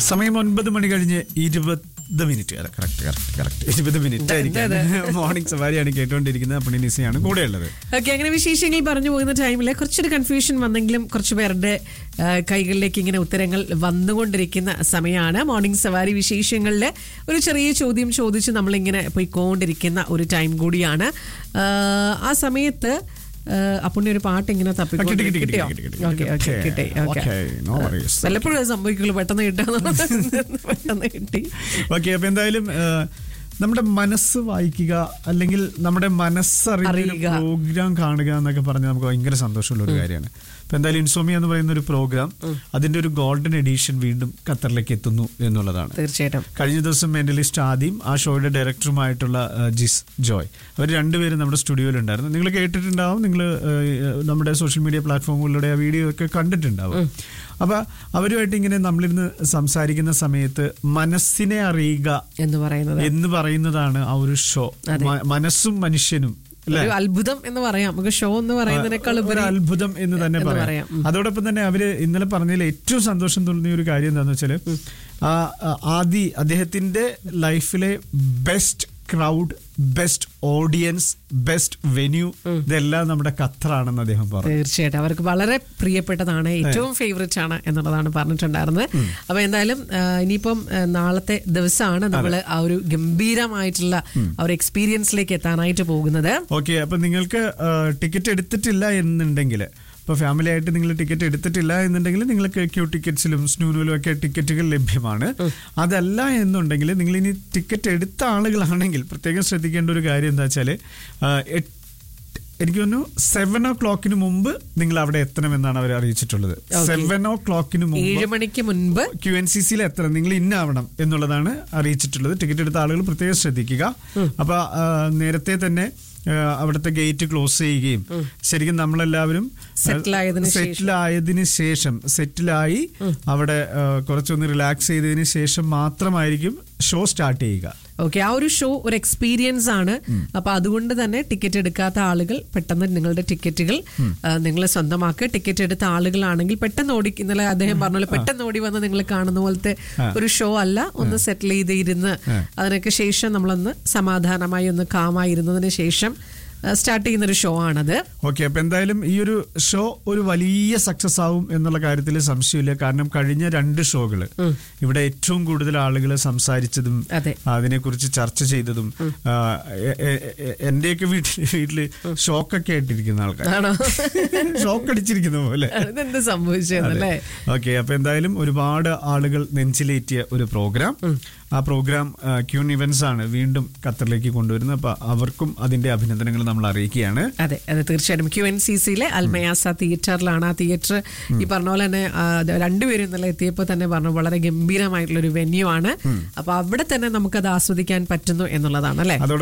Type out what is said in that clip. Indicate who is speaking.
Speaker 1: സമയം ഒൻപത് മണി കഴിഞ്ഞ് ഇരുപത് മിനിറ്റ് അല്ല കറക്റ്റ് കറക്റ്റ് കറക്റ്റ് ഇരുപത് മിനിറ്റ് ആയിരിക്കും മോർണിംഗ് സവാരിയാണ് കേട്ടുകൊണ്ടിരിക്കുന്നത് അപ്പോൾ നിസയാണ് കൂടെ ഉള്ളത്
Speaker 2: ഓക്കെ അങ്ങനെ വിശേഷങ്ങൾ പറഞ്ഞു പോകുന്ന ടൈമിൽ കുറച്ചൊരു കൺഫ്യൂഷൻ വന്നെങ്കിലും കുറച്ച് പേരുടെ ആ, കൈകളിലേക്ക് ഇങ്ങനെ ഉത്തരങ്ങൾ വന്നുകൊണ്ടിരിക്കുന്ന സമയമാണ് മോർണിംഗ് സവാരി വിശേഷങ്ങളിൽ ഒരു ചെറിയ ചോദ്യം ചോദിച്ച് നമ്മളിങ്ങനെ പോയിക്കൊണ്ടിരിക്കുന്ന ഒരു ടൈം കൂടിയാണ് ആ, ആ സമയത്ത് അപ്പുണ്ണി ഒരു പാട്ട് ഇങ്ങനെ തപ്പിക്കൊണ്ട്
Speaker 1: കിട്ടി, കിട്ടി, കിട്ടി,
Speaker 2: കിട്ടിയോ
Speaker 1: കിട്ടി, കിട്ടി.
Speaker 2: ഓക്കെ ഓക്കെ
Speaker 1: Okay,
Speaker 2: കിട്ടി ഓക്കെ
Speaker 1: okay, no worries.
Speaker 2: വല്ലപ്പോഴും അത് സംഭവിക്കുള്ളൂ പെട്ടെന്ന് കിട്ടാന്ന് പെട്ടെന്ന് കിട്ടി
Speaker 1: ഓക്കെ അപ്പൊ എന്തായാലും ആ, നമ്മുടെ മനസ്സ് വായിക്കുക അല്ലെങ്കിൽ നമ്മുടെ മനസ്സറിയുന്ന
Speaker 2: അറിയുക.
Speaker 1: പ്രോഗ്രാം കാണുക എന്നൊക്കെ പറഞ്ഞാൽ നമുക്ക് ഭയങ്കര സന്തോഷമുള്ള ഒരു കാര്യമാണ് അപ്പൊ എന്തായാലും ഇൻസോമിയ എന്ന് പറയുന്ന ഒരു പ്രോഗ്രാം അതിന്റെ ഒരു ഗോൾഡൻ എഡീഷൻ വീണ്ടും ഖത്തറിലേക്ക് എത്തുന്നു എന്നുള്ളതാണ്
Speaker 2: തീർച്ചയായിട്ടും
Speaker 1: കഴിഞ്ഞ ദിവസം മെന്റലിസ്റ്റ് ആദ്യം ആ ഷോയുടെ ഡയറക്ടറുമായിട്ടുള്ള ആ, ജിസ് ജോയ് അവർ രണ്ടുപേരും നമ്മുടെ സ്റ്റുഡിയോയിലുണ്ടായിരുന്നു നിങ്ങൾ കേട്ടിട്ടുണ്ടാവും നിങ്ങൾ നമ്മുടെ സോഷ്യൽ മീഡിയ പ്ലാറ്റ്ഫോമുകളിലൂടെ ആ വീഡിയോ ഒക്കെ കണ്ടിട്ടുണ്ടാവും അപ്പൊ അവരുമായിട്ട് ഇങ്ങനെ നമ്മളിരുന്ന് സംസാരിക്കുന്ന സമയത്ത് മനസ്സിനെ അറിയുക
Speaker 2: എന്ന് പറയുന്നത്
Speaker 1: എന്ന് പറയുന്നതാണ് ആ ഒരു ഷോ മ- മനസ്സും മനുഷ്യനും അല്ലെ
Speaker 2: ഒരു അത്ഭുതം എന്ന് പറയാം നമുക്ക് ഷോ എന്ന് പറയുന്നതിനേക്കാൾ
Speaker 1: ഒരു
Speaker 2: ഉപരി
Speaker 1: അത്ഭുതം എന്ന് തന്നെ
Speaker 2: എന്ന്
Speaker 1: പറയാം
Speaker 2: പറയാം. ഉം.
Speaker 1: അതോടൊപ്പം തന്നെ അവര് ഇന്നലെ പറഞ്ഞതിൽ ഏറ്റവും സന്തോഷം തോന്നിയ ഒരു കാര്യം എന്താന്ന് വെച്ചാല് ആ ആ, ആദി അദ്ദേഹത്തിന്റെ ലൈഫിലെ best crowd best audience best venue ഇതെല്ലാം നമ്മുടെ ഖത്തറാണെന്ന് അദ്ദേഹം പറഞ്ഞു
Speaker 2: തീർച്ചയായിട്ടും അവർക്ക് വളരെ പ്രിയപ്പെട്ടതാണ് ഏറ്റവും ഫേവറേറ്റ് ആണ് എന്നുള്ളതാണ് പറഞ്ഞിട്ടുണ്ടായിരുന്നത് അപ്പൊ എന്തായാലും ആ, ഇനിയിപ്പം ആ, നാളത്തെ ദിവസമാണ് നമ്മൾ ആ ഒരു ഗംഭീരമായിട്ടുള്ള ആ ഒരു എക്സ്പീരിയൻസിലേക്ക് എത്താനായിട്ട് പോകുന്നത്
Speaker 1: ഓക്കെ അപ്പൊ നിങ്ങൾക്ക് ടിക്കറ്റ് എടുത്തിട്ടില്ല എന്നുണ്ടെങ്കിൽ ഇപ്പൊ ഫാമിലി ആയിട്ട് നിങ്ങൾ ടിക്കറ്റ് എടുത്തിട്ടില്ല എന്നുണ്ടെങ്കിൽ നിങ്ങൾക്ക് ക്യൂ ടിക്കറ്റ്സിലും സ്നൂനിലും ഒക്കെ ടിക്കറ്റുകൾ ലഭ്യമാണ് അതല്ല എന്നുണ്ടെങ്കിൽ നിങ്ങൾ ഇനി ടിക്കറ്റ് എടുത്ത ആളുകളാണെങ്കിൽ പ്രത്യേകം ശ്രദ്ധിക്കേണ്ട ഒരു കാര്യം എന്താ വെച്ചാൽ എനിക്ക് തോന്നുന്നു സെവൻ ഓ ക്ലോക്കിന് മുമ്പ് നിങ്ങൾ അവിടെ എത്തണമെന്നാണ് അവർ അറിയിച്ചിട്ടുള്ളത് സെവൻ ഓ ക്ലോക്കിന് മുമ്പ്
Speaker 2: ഏഴ് മണിക്ക് മുൻപ്
Speaker 1: ക്യു എൻ സി സിയിൽ എത്തണം നിങ്ങൾ ഇന്നാവണം എന്നുള്ളതാണ് അറിയിച്ചിട്ടുള്ളത് ടിക്കറ്റ് എടുത്ത ആളുകൾ പ്രത്യേകം ശ്രദ്ധിക്കുക അപ്പൊ ആ, നേരത്തെ തന്നെ ആ, അവിടുത്തെ ഗേറ്റ് ക്ലോസ് ചെയ്യുകയും ശരിക്കും നമ്മളെല്ലാവരും
Speaker 2: Settle ആയതിനു
Speaker 1: സെറ്റിൽ ആയതിനു ശേഷം സെറ്റിലായി അവിടെ ആ, കുറച്ചൊന്ന് റിലാക്സ് ചെയ്തതിന് ശേഷം മാത്രമായിരിക്കും ഷോ സ്റ്റാർട്ട് ചെയ്യുക
Speaker 2: ഓക്കെ ആ ഒരു ഷോ ഒരു എക്സ്പീരിയൻസ് ആണ് അപ്പൊ അതുകൊണ്ട് തന്നെ ടിക്കറ്റ് എടുക്കാത്ത ആളുകൾ പെട്ടെന്ന് നിങ്ങളുടെ ടിക്കറ്റുകൾ നിങ്ങൾ സ്വന്തമാക്കുക ടിക്കറ്റ് എടുത്ത ആളുകളാണെങ്കിൽ പെട്ടെന്ന് ഓടി ഇന്നലെ അദ്ദേഹം പറഞ്ഞ പോലെ പെട്ടെന്ന് ഓടി വന്ന് നിങ്ങൾ കാണുന്ന പോലത്തെ ഒരു ഷോ അല്ല ഒന്ന് സെറ്റിൽ ചെയ്ത് ഇരുന്ന് അതിനൊക്കെ ശേഷം നമ്മളൊന്ന് സമാധാനമായി ഒന്ന് കാമായി ഇരുന്നതിന് ശേഷം സ്റ്റാർട്ട് ചെയ്യുന്ന ഒരു ഷോ ആണത്
Speaker 1: ഓക്കെ അപ്പൊ എന്തായാലും ഈ ഒരു ഷോ ഒരു വലിയ സക്സസ് ആവും എന്നുള്ള കാര്യത്തിൽ സംശയമില്ല കാരണം കഴിഞ്ഞ രണ്ട് ഷോകള് ഇവിടെ ഏറ്റവും കൂടുതൽ ആളുകൾ സംസാരിച്ചതും
Speaker 2: അതെ.
Speaker 1: അതിനെക്കുറിച്ച് ചർച്ച ചെയ്തതും ആ, എ- എ- എ- എന്റെയൊക്കെ വീട്ടിൽ വീട്ടില് ഷോക്കൊക്കെ ആയിട്ടിരിക്കുന്ന ആൾക്കാർ
Speaker 2: ആണോ
Speaker 1: ഷോക്ക് അടിച്ചിരിക്കുന്ന പോലെ
Speaker 2: ഇതെന്ത് സംഭവിച്ചതല്ലേ
Speaker 1: ഓക്കെ അപ്പൊ എന്തായാലും ഒരുപാട് ആളുകൾ നെഞ്ചിലേറ്റിയ ഒരു പ്രോഗ്രാം ആ പ്രോഗ്രാം ക്യൂൺ ഇവന്റ്സ് ആണ് വീണ്ടും ഖത്തറിലേക്ക് കൊണ്ടുവരുന്നത് അപ്പൊ അവർക്കും അതിന്റെ അഭിനന്ദനങ്ങൾ നമ്മൾ അറിയിക്കുകയാണ്
Speaker 2: അതെ അതെ തീർച്ചയായിട്ടും ക്യു എൻ സി സിയിലെ അൽമയാസ തിയേറ്ററിലാണ് ആ തിയേറ്റർ ഈ പറഞ്ഞ പോലെ തന്നെ ആ, അത് രണ്ടുപേരും ഇന്നലെ എത്തിയപ്പോൾ തന്നെ പറഞ്ഞു വളരെ ഗംഭീരമായിട്ടുള്ള ഒരു വെന്യൂ ആണ് അപ്പൊ അവിടെ തന്നെ നമുക്കത് ആസ്വദിക്കാൻ പറ്റുന്നു എന്നുള്ളതാണ് അല്ലെ
Speaker 1: അതോടൊപ്പം